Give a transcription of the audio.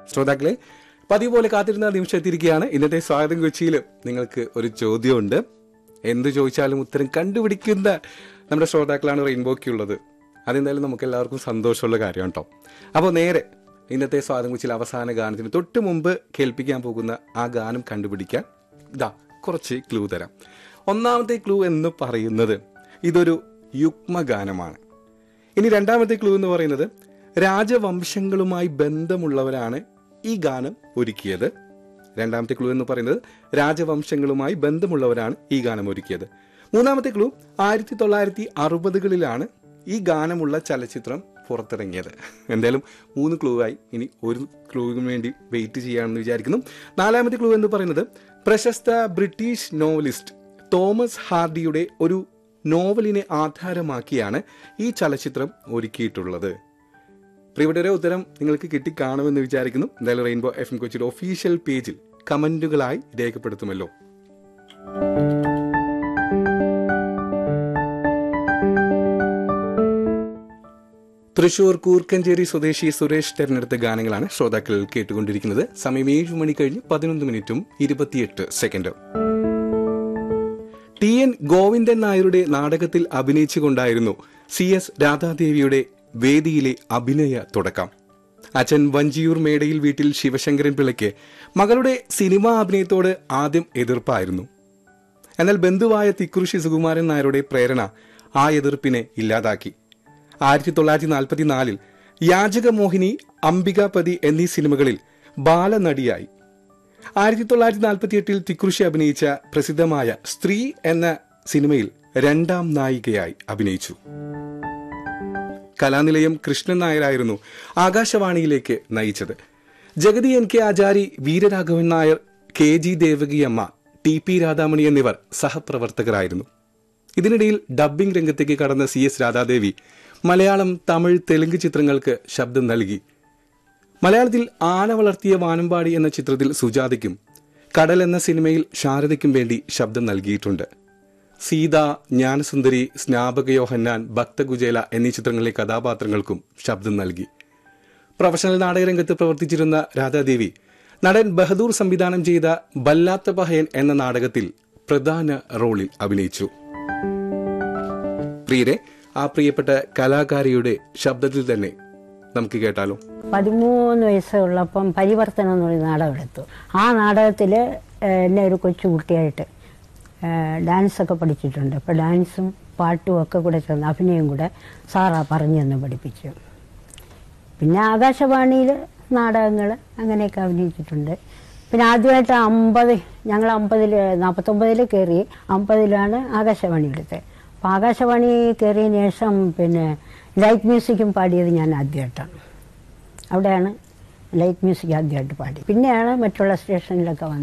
ശ്രോതാക്കളെ പതിവ് പോലെ കാത്തിരുന്ന നിമിഷം എത്തിയിരിക്കുകയാണ് ഇന്നത്തെ സ്വാഗതം കൊച്ചിയിൽ നിങ്ങൾക്ക് ഒരു ചോദ്യമുണ്ട് എന്ത് ചോദിച്ചാലും ഉത്തരം കണ്ടുപിടിക്കുന്ന നമ്മുടെ ശ്രോതാക്കളാണ് റെയിൻബോയ്ക്കുള്ളത് അതെന്തായാലും നമുക്ക് എല്ലാവർക്കും സന്തോഷമുള്ള കാര്യമാണ് കേട്ടോ അപ്പോൾ നേരെ ഇന്നത്തെ സ്വാഗതം കൊച്ചിയിൽ അവസാന ഗാനത്തിന് തൊട്ട് മുമ്പ് കേൾപ്പിക്കാൻ പോകുന്ന ആ ഗാനം കണ്ടുപിടിക്കാൻ ഇതാ കുറച്ച് ക്ലൂ തരാം ഒന്നാമത്തെ ക്ലൂ എന്ന് പറയുന്നത് ഇതൊരു യുഗ്മഗാനമാണ് ഇനി രണ്ടാമത്തെ ക്ലൂ എന്ന് പറയുന്നത് രാജവംശങ്ങളുമായി ബന്ധമുള്ളവരാണ് ഈ ഗാനം ഒരുക്കിയത് രണ്ടാമത്തെ ക്ലൂ എന്ന് പറയുന്നത് രാജവംശങ്ങളുമായി ബന്ധമുള്ളവരാണ് ഈ ഗാനം ഒരുക്കിയത് മൂന്നാമത്തെ ക്ലൂ ആയിരത്തി തൊള്ളായിരത്തി അറുപതുകളിലാണ് ഈ ഗാനമുള്ള ചലച്ചിത്രം പുറത്തിറങ്ങിയത് എന്തായാലും മൂന്ന് ക്ലൂ ആയി ഇനി ഒരു ക്ലൂവിന് വേണ്ടി വെയിറ്റ് ചെയ്യാമെന്ന് വിചാരിക്കുന്നു നാലാമത്തെ ക്ലൂ എന്ന് പറയുന്നത് പ്രശസ്ത ബ്രിട്ടീഷ് നോവലിസ്റ്റ് തോമസ് ഹാർഡിയുടെ ഒരു നോവലിനെ ആധാരമാക്കിയാണ് ഈ ചലച്ചിത്രം ഒരുക്കിയിട്ടുള്ളത് പ്രിയപ്പെട്ടവരെ ഉത്തരം നിങ്ങൾക്ക് കിട്ടിക്കാണുമെന്ന് വിചാരിക്കുന്നു എന്തായാലും റെയിൻബോ എഫ് എം കൊച്ചിയുടെ ഒഫീഷ്യൽ പേജിൽ കമന്റുകളായി രേഖപ്പെടുത്തുമല്ലോ തൃശൂർ കൂർക്കഞ്ചേരി സ്വദേശി സുരേഷ് തെരഞ്ഞെടുത്ത ഗാനങ്ങളാണ് ശ്രോതാക്കൾ കേട്ടുകൊണ്ടിരിക്കുന്നത് സമയം ഏഴ് മണി കഴിഞ്ഞ് പതിനൊന്ന് മിനിറ്റും ഇരുപത്തിയെട്ട് സെക്കൻഡും ടി എൻ ഗോവിന്ദൻ നായരുടെ നാടകത്തിൽ അഭിനയിച്ചുകൊണ്ടായിരുന്നു സി എസ് രാധാദേവിയുടെ വേദിയിലെ അഭിനയ തുടക്കം അച്ഛൻ വഞ്ചിയൂർ മേടയിൽ വീട്ടിൽ ശിവശങ്കരൻ പിള്ളയ്ക്ക് മകളുടെ സിനിമാ അഭിനയത്തോട് ആദ്യം എതിർപ്പായിരുന്നു എന്നാൽ ബന്ധുവായ തിക്കുറിശി സുകുമാരൻ നായരുടെ പ്രേരണ ആ എതിർപ്പിനെ ഇല്ലാതാക്കി ആയിരത്തി തൊള്ളായിരത്തി നാൽപ്പത്തിനാലിൽ യാചകമോഹിനി അംബികാപതി എന്നീ സിനിമകളിൽ ബാലനടിയായി ആയിരത്തി തൊള്ളായിരത്തി നാൽപ്പത്തി എട്ടിൽ തിക്കുറിശി അഭിനയിച്ച പ്രസിദ്ധമായ സ്ത്രീ എന്ന സിനിമയിൽ രണ്ടാം നായികയായി അഭിനയിച്ചു കലാനിലയം കൃഷ്ണൻ നായരായിരുന്നു ആകാശവാണിയിലേക്ക് നയിച്ചത് Jagathy N K Achari Veeraraghavan Nair K G Devakiyamma T P Radhamani എന്നിവർ സഹപ്രവർത്തകരായിരുന്നു ഇതിനിടയിൽ ഡബ്ബിംഗ് രംഗത്തേക്ക് കടന്ന സി എസ് രാധാദേവി മലയാളം തമിഴ് തെലുങ്ക് ചിത്രങ്ങൾക്ക് ശബ്ദം നൽകി മലയാളത്തിൽ ആന വളർത്തിയ വാനമ്പാടി എന്ന ചിത്രത്തിൽ സുജാതയ്ക്കും കടൽ എന്ന സിനിമയിൽ ശാരദയ്ക്കും വേണ്ടി ശബ്ദം നൽകിയിട്ടുണ്ട് സീത ജ്ഞാനസുന്ദരി സ്നാപകയോഹന്നാൻ ഭക്തകുചേല എന്നീ ചിത്രങ്ങളിലെ കഥാപാത്രങ്ങൾക്കും ശബ്ദം നൽകി പ്രൊഫഷണൽ നാടകരംഗത്ത് പ്രവർത്തിച്ചിരുന്ന രാധാദേവി നടൻ ബഹദൂർ സംവിധാനം ചെയ്ത ബല്ലാത്ത പഹയൻ എന്ന നാടകത്തിൽ പ്രധാന റോളിൽ അഭിനയിച്ചു പ്രിയരെ ആ പ്രിയപ്പെട്ട കലാകാരിയുടെ ശബ്ദത്തിൽ തന്നെ നമുക്ക് കേട്ടാലോ പതിമൂന്ന് വയസ്സുള്ളപ്പം പരിവർത്തനം എന്ന് പറയുന്ന നാടകം എടുത്തു ആ നാടകത്തിൽ എന്നെ ഒരു കൊച്ചു കുട്ടിയായിട്ട് ഡാൻസൊക്കെ പഠിച്ചിട്ടുണ്ട് അപ്പോൾ ഡാൻസും പാട്ടും ഒക്കെ കൂടെ ചേർന്ന് അഭിനയം കൂടെ സാറാ പറഞ്ഞു തന്നെ പഠിപ്പിച്ചു പിന്നെ ആകാശവാണിയിൽ നാടകങ്ങൾ അങ്ങനെയൊക്കെ അഭിനയിച്ചിട്ടുണ്ട് പിന്നെ ആദ്യമായിട്ട് അമ്പത് ഞങ്ങൾ അമ്പതിൽ നാൽപ്പത്തൊമ്പതിൽ കയറി അമ്പതിലാണ് ആകാശവാണി എടുത്തത് അപ്പോൾ ആകാശവാണി കയറിയതിന് ശേഷം പിന്നെ ലൈറ്റ് മ്യൂസിക്കും പാടിയത് ഞാൻ ആദ്യമായിട്ടാണ് അവിടെയാണ് ലൈറ്റ് മ്യൂസിക് ആദ്യമായിട്ട് പാടി പിന്നെയാണ് മറ്റുള്ള സ്റ്റേഷനിലൊക്കെ വന്നത്